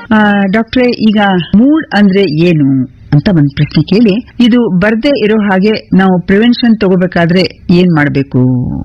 ಡಾಕ್ಟ್ರೆ ಈಗ ಮೂಡ್ ಅಂದ್ರೆ ಏನು ಅಂತ ಒಂದ್ ಪ್ರಶ್ನೆ ಕೇಳಿ ಇದು ಬರ್ದೇ ಇರೋ ಹಾಗೆ ನಾವು ಪ್ರಿವೆನ್ಷನ್ ತಗೋಬೇಕಾದ್ರೆ ಏನ್ ಮಾಡ್ಬೇಕು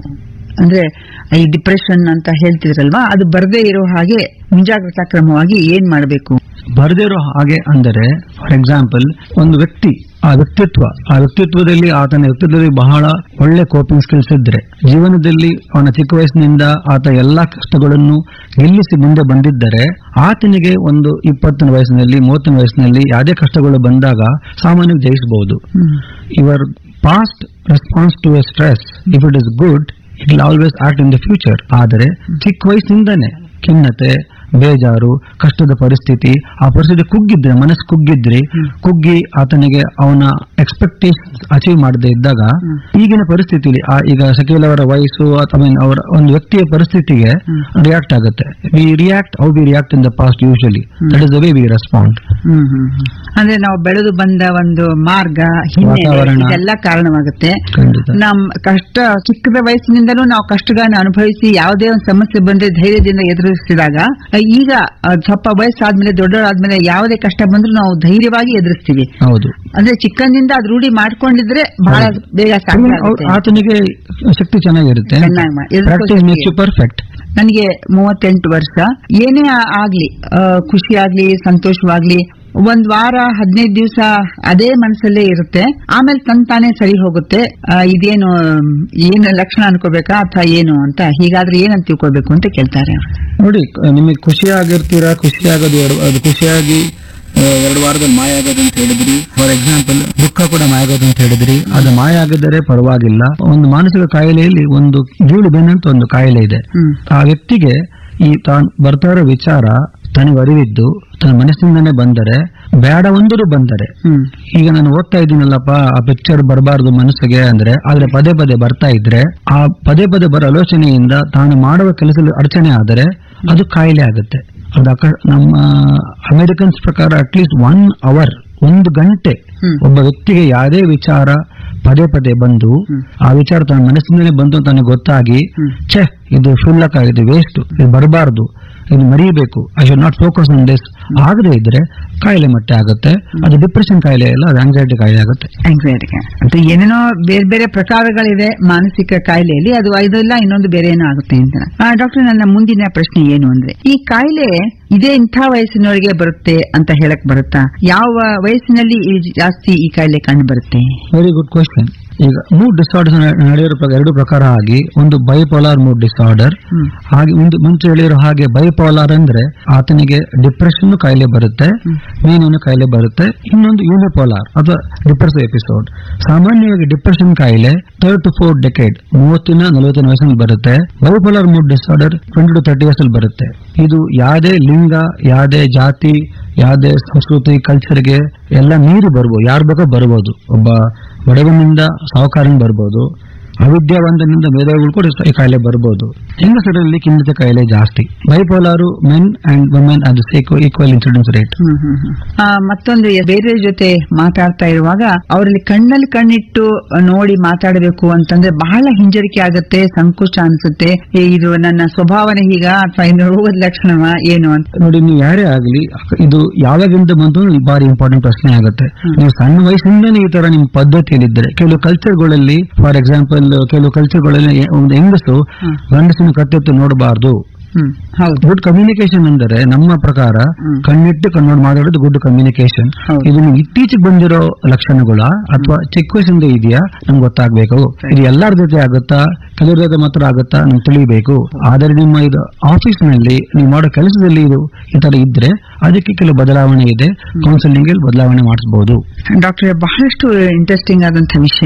ಅಂದ್ರೆ ಈ ಡಿಪ್ರೆಷನ್ ಅಂತ ಹೇಳ್ತಿದ್ರಲ್ವಾ ಅದು ಬರ್ದೇ ಇರೋ ಹಾಗೆ ಮುಂಜಾಗ್ರತಾ ಕ್ರಮವಾಗಿ ಏನ್ ಮಾಡಬೇಕು ಬರದಿರೋ ಹಾಗೆ ಅಂದರೆ ಫಾರ್ ಎಕ್ಸಾಂಪಲ್ ಒಂದು ವ್ಯಕ್ತಿ ಆ ವ್ಯಕ್ತಿತ್ವ ಆ ವ್ಯಕ್ತಿತ್ವದಲ್ಲಿ ಆತನ ವ್ಯಕ್ತಿತ್ವದಲ್ಲಿ ಬಹಳ ಒಳ್ಳೆ ಕೋಪಿಂಗ್ ಸ್ಕಿಲ್ಸ್ ಇದ್ರೆ ಜೀವನದಲ್ಲಿ ಅವನ ಚಿಕ್ಕ ವಯಸ್ಸಿನಿಂದ ಆತ ಎಲ್ಲಾ ಕಷ್ಟಗಳನ್ನು ಗೆಲ್ಲಿಸಿ ಮುಂದೆ ಬಂದಿದ್ದರೆ ಆತನಿಗೆ ಒಂದು ಇಪ್ಪತ್ತನೇ ವಯಸ್ಸಿನಲ್ಲಿ ಮೂವತ್ತನೇ ವಯಸ್ಸಿನಲ್ಲಿ ಯಾವುದೇ ಕಷ್ಟಗಳು ಬಂದಾಗ ಸಾಮಾನ್ಯವಾಗಿ ಜಯಿಸಬಹುದು your past response to a stress if it is good it will always act in the future ಆದರೆ ಚಿಕ್ಕ ವಯಸ್ಸಿಂದನೇ ಖಿನ್ನತೆ ಬೇಜಾರು ಕಷ್ಟದ ಪರಿಸ್ಥಿತಿ ಆ ಪರಿಸ್ಥಿತಿ ಕುಗ್ಗಿದ್ರೆ ಮನಸ್ಸು ಕುಗ್ಗಿದ್ರೆ ಕುಗ್ಗಿ ಆತನಿಗೆ ಅವನ ಎಕ್ಸ್ಪೆಕ್ಟೇಷನ್ಸ್ ಅಚೀವ್ ಮಾಡದೇ ಇದ್ದಾಗ ಈಗಿನ ಪರಿಸ್ಥಿತಿಲಿ ಆ ಈಗ ಶಕೀಲ್ ಅವರ ವಯಸ್ಸು ಅಥವಾ ಅವರ ಒಂದು ವ್ಯಕ್ತಿಯ ಪರಿಸ್ಥಿತಿಗೆ ರಿಯಾಕ್ಟ್ ಆಗುತ್ತೆ we react how we react in the past usually that is the way we respond hmm hmm hmm. ಅಂದ್ರೆ ನಾವು ಬೆಳೆದು ಬಂದ ಒಂದು ಮಾರ್ಗ ಹಿನ್ನೆಲೆ ವಾತಾವರಣ. ಇದೆಲ್ಲ ಕಾರಣವಾಗುತ್ತೆ ಖಂಡಿತ ನಮ್ ಕಷ್ಟ ಚಿಕ್ಕದ ವಯಸ್ಸಿನಿಂದಲೂ ನಾವು ಕಷ್ಟಗಳನ್ನ ಅನುಭವಿಸಿ ಯಾವುದೇ ಒಂದು ಸಮಸ್ಯೆ ಬಂದ್ರೆ ಧೈರ್ಯದಿಂದ ಎದುರಿಸಿದಾಗ ಈಗ ಅಹ್, ಸ್ವಲ್ಪ ವಯಸ್ಸಾದ್ಮೇಲೆ ದೊಡ್ಡವರಾದ್ಮೇಲೆ ಯಾವುದೇ ಕಷ್ಟ ಬಂದ್ರೂ ನಾವು ಧೈರ್ಯವಾಗಿ ಎದುರಿಸ್ತೀವಿ ಹೌದು ಅಂದ್ರೆ ಚಿಕ್ಕಂದಿಂದ ಅದು ರೂಢಿ ಮಾಡ್ಕೊಂಡಿದ್ರೆ ಬಹಳ ಬೇಗ ಸಾಧ್ಯ ಅವ್ರು- ಆಗುತ್ತೆ. ಆತನಿಗೆ ಶಕ್ತಿ ಚೆನ್ನಾಗಿರುತ್ತೆ ಚೆನ್ನಾಗ್ ಮಾ- ಎದುರಿಸೋ ಪ್ರಾಕ್ಟೀಸ್ ಶಕ್ತಿ. ಮೇಕ್ಸ್ ಯು ಪರ್ಫೆಕ್ಟ್ ನನಗೆ ಮೂವತ್ತೆಂಟು ವರ್ಷ ಏನೇ ಆ- ಆಗ್ಲಿ ಆ, ಖುಷಿ ಆಗ್ಲಿ ಸಂತೋಷವಾಗ್ಲಿ ಒಂದ್ ವಾರ ಹದಿನೈದು ದಿವಸ ಅದೇ ಮನಸ್ಸಲ್ಲೇ ಇರುತ್ತೆ ಆಮೇಲೆ ತನ್ ತಾನೇ ಸರಿ ಹೋಗುತ್ತೆ ಆ, ಇದೇನು ಏನು ಲಕ್ಷಣ ಅನ್ಕೋಬೇಕಾ ಅಥವಾ ಏನು ಅಂತ ಹೀಗಾದ್ರೆ ಏನಂತ ತಿಳ್ಕೊಬೇಕು ಅಂತ ಕೇಳ್ತಾರೆ ಅವ್ರು. ನೋಡಿ ಕ- ನಿಮಗೆ ಖುಷಿಯಾಗಿರ್ತೀರಾ ಖುಷಿಯಾಗೋದು ಎರಡು ಅದು ಖುಷಿಯಾಗಿ ಆ, ಎರಡು ವಾರದಲ್ಲಿ ಮಾಯ ಆಗೋದು ಅಂತ ಹೇಳಿದ್ರಿ ಫಾರ್ ಎಕ್ಸಾಂಪಲ್ ದುಃಖ ಕೂಡ ಮಾಯ ಆಗೋದು ಅಂತ ಹೇಳಿದ್ರಿ ಅದು ಮಾಯ ಆಗಿದ್ದರೆ ಪರವಾಗಿಲ್ಲ ಒಂದು ಮಾನಸಿಕ ಕಾಯಿಲೆಯಲ್ಲಿ ಒಂದು ಗೀಳು ಬೆನ್ನಂತ ಒಂದು ಕಾಯಿಲೆ ಇದೆ ಹ್ಮ್ ಆ ವ್ಯಕ್ತಿಗೆ ಈ ತಾನು ಬರ್ತಾ ಇರೋ ವಿಚಾರ ತನಗೆ ಅರಿವಿದ್ದು ತನ್ನ ಮನಸ್ಸಿಂದನೇ ಬಂದರೆ ಬೇಡ ಒಂದರೂ ಬಂದರೆ ಹ್ಮ್ ಈಗ ನಾನು ಓದ್ತಾ ಇದ್ದೀನಲ್ಲಪ್ಪ ಆ ಪಿಕ್ಚರ್ ಬರಬಾರದು ಮನಸ್ಸಿಗೆ ಅಂದ್ರೆ ಆದ್ರೆ ಪದೇ ಪದೇ ಬರ್ತಾ ಇದ್ರೆ ಆ ಪದೇ ಪದೇ ಬರೋ ಆಲೋಚನೆಯಿಂದ ತಾನು ಮಾಡುವ ಕೆಲಸದಲ್ಲಿ ಅಡಚಣೆ ಆದರೆ ಅದು ಕಾಯಿಲೆ ಆಗುತ್ತೆ ಅದು ಅಕ- ನಮ್ಮ ಅಮೆರಿಕನ್ಸ್ ಪ್ರಕಾರ ಅಟ್ಲೀಸ್ಟ್ ಒನ್ ಅವರ್ ಒಂದು ಗಂಟೆ ಹ್ಮ್. ಒಬ್ಬ ವ್ಯಕ್ತಿಗೆ ಯಾವುದೇ ವಿಚಾರ ಪದೇ ಪದೇ ಬಂದು ಹ್ಮ್. ಆ ವಿಚಾರ ತನ್ನ ಮನಸ್ಸಿಂದಲೇ ಬಂದು ಅಂತ ತನಗೆ ಗೊತ್ತಾಗಿ ಹ್ಮ್. ಛೇ ಇದು ಶುಲ್ಕ ಇದು ವೇಸ್ಟ್ ಇದು ಬರಬಾರ್ದು ಇದು ಮರೀಬೇಕು I should not focus on this ಆಗದೆ ಇದ್ರೆ ಕಾಯಿಲೆ ಮಟ್ಟೆ ಆಗುತ್ತೆ ಅದು ಡಿಪ್ರೆಷನ್ ಕಾಯಿಲೆ ಅಲ್ಲ ಅದು ಆಂಗ್ಸೈಟಿ ಕಾಯಿಲೆ ಆಗುತ್ತೆ anxiety ಗೆ. ಅಂತ ಏನೇನೋ ಬೇರೆ ಬೇರೆ ಪ್ರಕಾರಗಳಿದೆ ಮಾನಸಿಕ ಕಾಯಿಲೆಯಲ್ಲಿ ಅದು ಇದೆಲ್ಲ ಇನ್ನೊಂದು ಬೇರೆ ಏನೋ ಆಗುತ್ತೆ ಅಂತ ಡಾಕ್ಟರ್ ನನ್ನ ಮುಂದಿನ ಪ್ರಶ್ನೆ ಏನು ಅಂದ್ರೆ ಈ ಕಾಯಿಲೆ ಇದೇ ಇಂಥ ವಯಸ್ಸಿನವರಿಗೆ ಬರುತ್ತೆ ಅಂತ ಹೇಳಕ್ ಬರುತ್ತಾ ಯಾವ ವಯಸ್ಸಿನಲ್ಲಿ ಈ ಜಾಸ್ತಿ ಈ ಕಾಯಿಲೆ ಕಂಡು ಬರುತ್ತೆ ವೆರಿ ಗುಡ್ ಕ್ವಶನ್ ಈಗ ಮೂಡ್ ಡಿಸಾರ್ಡರ್ಸ್ ನಡೆಯೋರ ಪ್ರಕಾರ ಎರಡು ಪ್ರಕಾರ ಆಗಿ ಒಂದು ಬೈಪೋಲಾರ್ ಮೂಡ್ ಡಿಸಾರ್ಡರ್ ಹ್ಮ್. ಹಾಗೆ ಒಂದು ಮುಂಚೆ ಹೇಳಿರೋ ಹಾಗೆ ಬೈಪೋಲಾರ್ ಅಂದ್ರೆ ಆತನಿಗೆ ಡಿಪ್ರೆಷನ್ ಕಾಯಿಲೆ ಬರುತ್ತೆ ಹ್ಮ್. ಮೇನೂನು ಕಾಯಿಲೆ ಬರುತ್ತೆ ಇನ್ನೊಂದು ಯೂನಿಪೋಲಾರ್ ಅಥವಾ ಡಿಪ್ರೆಸಿವ್ ಎಪಿಸೋಡ್ ಸಾಮಾನ್ಯವಾಗಿ ಡಿಪ್ರೆಷನ್ ಕಾಯಿಲೆ ಥರ್ಡ್ ಟು ಫೋರ್ ಡೆಕೆಡ್ ಮೂವತ್ತಿನ ನಲವತ್ತಿನ ವಯಸ್ಸಲ್ಲಿ ಬರುತ್ತೆ bipolar mood disorder twenty to thirty ಅಲ್ಲಿ ಬರುತ್ತೆ ಇದು ಯಾವುದೇ ಲಿಂಗ ಯಾವುದೇ ಜಾತಿ ಯಾವುದೇ ಸಂಸ್ಕೃತಿ ಕಲ್ಚರ್ಗೆ ಎಲ್ಲ ಮೀರಿ ಬರ್ಬೋದು ಯಾರು ಬೇಕೋ ಬರ್ಬೋದು ಒಬ್ಬ ಬಡವನಿಂದ ಸಾಹುಕಾರನ್ ಬರ್ಬೋದು ಅವಿದ್ಯಾವಂತನಿಂದ ಮೇಧಾವಿಗಳು ಕೂಡ ಈ ಕಾಯಿಲೆ ಬರ್ಬೋದು ಹೆಂಗಸರಲ್ಲಿ ಖಿನ್ನತೆ ಕಾಯಿಲೆ ಜಾಸ್ತಿ ಬೈಪೋಲಾರು ಮೆನ್ ಅಂಡ್ ವುಮೆನ್ ಅದು equal incidence rate hmm hmm hmm. ಆ, ಮತ್ತೊಂದು ಬೇರೆ ಜೊತೆ ಮಾತಾಡ್ತಾ ಇರುವಾಗ ಅವರಲ್ಲಿ ಕಣ್ಣಲ್ಲಿ ಕಣ್ಣಿಟ್ಟು ನೋಡಿ ಮಾತಾಡಬೇಕು ಅಂತಂದ್ರೆ ಬಹಳ ಹಿಂಜರಿಕೆ ಆಗುತ್ತೆ ಸಂಕೋಚ ಅನ್ಸುತ್ತೆ ಏ, ಇದು ನನ್ನ ಸ್ವಭಾವನೆ ಹೀಗ ಅಥವಾ ಇನ್ನು ರೋಗದ ಲಕ್ಷಣವಾ ಏನು ಅಂತ ನೋಡಿ ನೀವು ಯಾರೇ ಆಗಲಿ ಇದು ಯಾವಾಗಿಂದ ಬಂತು ಅನ್ನೋದು ಬಾರಿ ಇಂಪಾರ್ಟೆಂಟ್ ಪ್ರಶ್ನೆ ಆಗುತ್ತೆ ಹ್ಮ್. ನೀವು ಸಣ್ಣ ವಯಸ್ಸಿಂದನೇ ಈ ತರ ನಿಮ್ಮ ಪದ್ಧತಿಯಲ್ಲಿದ್ದರೆ ಕೆಲವು ಕಲ್ಚರ್ಗಳಲ್ಲಿ ಫಾರ್ ಎಕ್ಸಾಂಪಲ್ ಕೆಲವು ಕಲ್ಚರ್ಗಳಲ್ಲಿ ಒಂದು ಹೆಂಗಸು ಹ್ಮ್. ಗಂಡಸಿನ ಕತ್ತೆತ್ತು ನೋಡಬಾರ್ದು ಹ್ಮ್ ಹೌದು ಗುಡ್ ಕಮ್ಯುನಿಕೇಶನ್ ಅಂದರೆ ನಮ್ಮ ಪ್ರಕಾರ ಹ್ಮ್. ಕಣ್ಣಿಟ್ಟು ಕಣ್ಣೋಡ್ ಮಾತಾಡೋದು ಗುಡ್ ಕಮ್ಯುನಿಕೇಶನ್ ಹೌದು. ಇದು ನೀವು ಇತ್ತೀಚೆಗೆ ಬಂದಿರೋ ಲಕ್ಷಣಗಳ ಅಥವಾ ಚಿಕ್ಕ ವಯಸ್ಸಿಂದ ಇದೆಯಾ ನಮ್ಗೆ ಗೊತ್ತಾಗ್ಬೇಕು ಇದು ಎಲ್ಲರ ಜೊತೆ ಆಗುತ್ತಾ ಕೆಲವ್ರ ಜೊತೆ ಮಾತ್ರ ಆಗುತ್ತಾ ನಮ್ಗೆ ತಿಳಿಬೇಕು ಆದರೆ ನಿಮ್ಮ ಇದು ಆಫೀಸ್ ನಲ್ಲಿ ನೀವು ಮಾಡೋ ಕೆಲಸದಲ್ಲಿ ಇದು ಈ ತರ ಇದ್ರೆ ಅದಕ್ಕೆ ಕೆಲವು ಬದಲಾವಣೆ ಇದೆ ಕೌನ್ಸಿಲಿಂಗ್ ಬದಲಾವಣೆ ಮಾಡಿಸಬಹುದು ಡಾಕ್ಟರ್ ಬಹಳಷ್ಟು ಇಂಟ್ರೆಸ್ಟಿಂಗ್ ಆದಂತಹ ವಿಷಯ